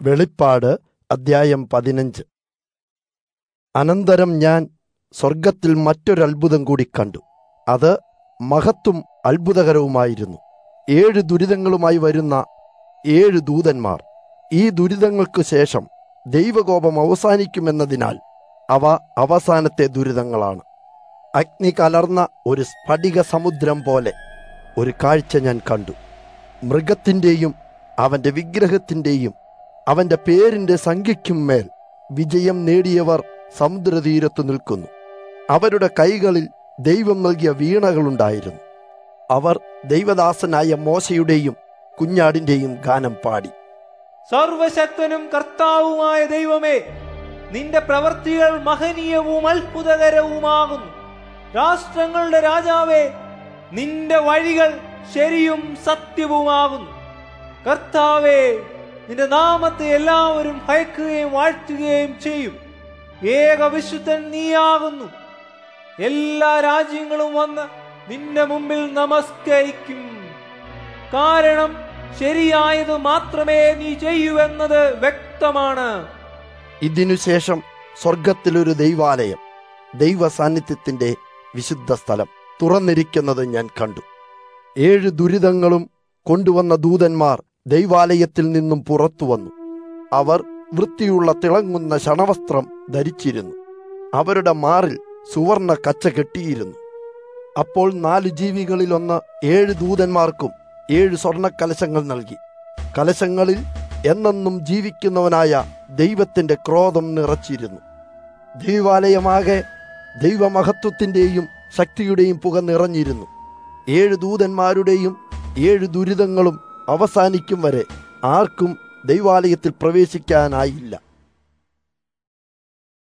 വെളിപ്പാട് അദ്ധ്യായം പതിനഞ്ച് അനന്തരം ഞാൻ സ്വർഗത്തിൽ മറ്റൊരത്ഭുതം കൂടി കണ്ടു അത് മഹത്തും അത്ഭുതകരവുമായിരുന്നു ഏഴ് ദുരിതങ്ങളുമായി വരുന്ന ഏഴ് ദൂതന്മാർ ഈ ദുരിതങ്ങൾക്കു ശേഷം ദൈവകോപം അവസാനിക്കുമെന്നതിനാൽ അവ അവസാനത്തെ ദുരിതങ്ങളാണ് അഗ്നി കലർന്ന ഒരു സ്ഫടിക സമുദ്രം പോലെ ഒരു കാഴ്ച ഞാൻ കണ്ടു മൃഗത്തിൻ്റെയും അവന്റെ വിഗ്രഹത്തിൻ്റെയും അവന്റെ പേരിന്റെ സംഖ്യയ്ക്കും മേൽ വിജയം നേടിയവർ സമുദ്രതീരത്തു നിൽക്കുന്നു അവരുടെ കൈകളിൽ ദൈവം നൽകിയ വീണകളുണ്ടായിരുന്നു അവർ ദൈവദാസനായ മോശയുടെയും കുഞ്ഞാടിന്റെയും ഗാനം പാടി സർവശക്തനും കർത്താവുമായ ദൈവമേ നിന്റെ പ്രവൃത്തികൾ മഹനീയവും അത്ഭുതകരവുമാകുന്നു രാഷ്ട്രങ്ങളുടെ രാജാവേ നിന്റെ വഴികൾ ശരിയും സത്യവുമാകുന്നു കർത്താവേ നിന്റെ നാമത്തെ എല്ലാവരും ഭയക്കുകയും വാഴ്ത്തുകയും ചെയ്യും ഏക വിശുദ്ധൻ നീയാകുന്നു എല്ലാ രാജ്യങ്ങളും വന്ന് നിന്റെ മുമ്പിൽ നമസ്കരിക്കും കാരണം ശരിയായത് മാത്രമേ നീ ചെയ്യൂവെന്നത് വ്യക്തമാണ് ഇതിനുശേഷം സ്വർഗത്തിലൊരു ദൈവാലയം ദൈവ സാന്നിധ്യത്തിന്റെ വിശുദ്ധ സ്ഥലം തുറന്നിരിക്കുന്നത് ഞാൻ കണ്ടു ഏഴ് ദുരിതങ്ങളും കൊണ്ടുവന്ന ദൂതന്മാർ ദൈവാലയത്തിൽ നിന്നും പുറത്തു വന്നു അവർ വൃത്തിയുള്ള തിളങ്ങുന്ന ശണവസ്ത്രം ധരിച്ചിരുന്നു അവരുടെ മാറിൽ സുവർണ കച്ച കെട്ടിയിരുന്നു അപ്പോൾ നാല് ജീവികളിലൊന്ന് ഏഴ് ദൂതന്മാർക്കും ഏഴ് സ്വർണ്ണ കലശങ്ങൾ നൽകി കലശങ്ങളിൽ എന്നെന്നും ജീവിക്കുന്നവനായ ദൈവത്തിന്റെ ക്രോധം നിറച്ചിരുന്നു ദൈവാലയമാകെ ദൈവമഹത്വത്തിന്റെയും ശക്തിയുടെയും പുക നിറഞ്ഞിരുന്നു ഏഴ് ദൂതന്മാരുടെയും ഏഴ് ദുരിതങ്ങളും അവസാനിക്കും വരെ ആർക്കും ദൈവാലയത്തിൽ പ്രവേശിക്കാനായില്ല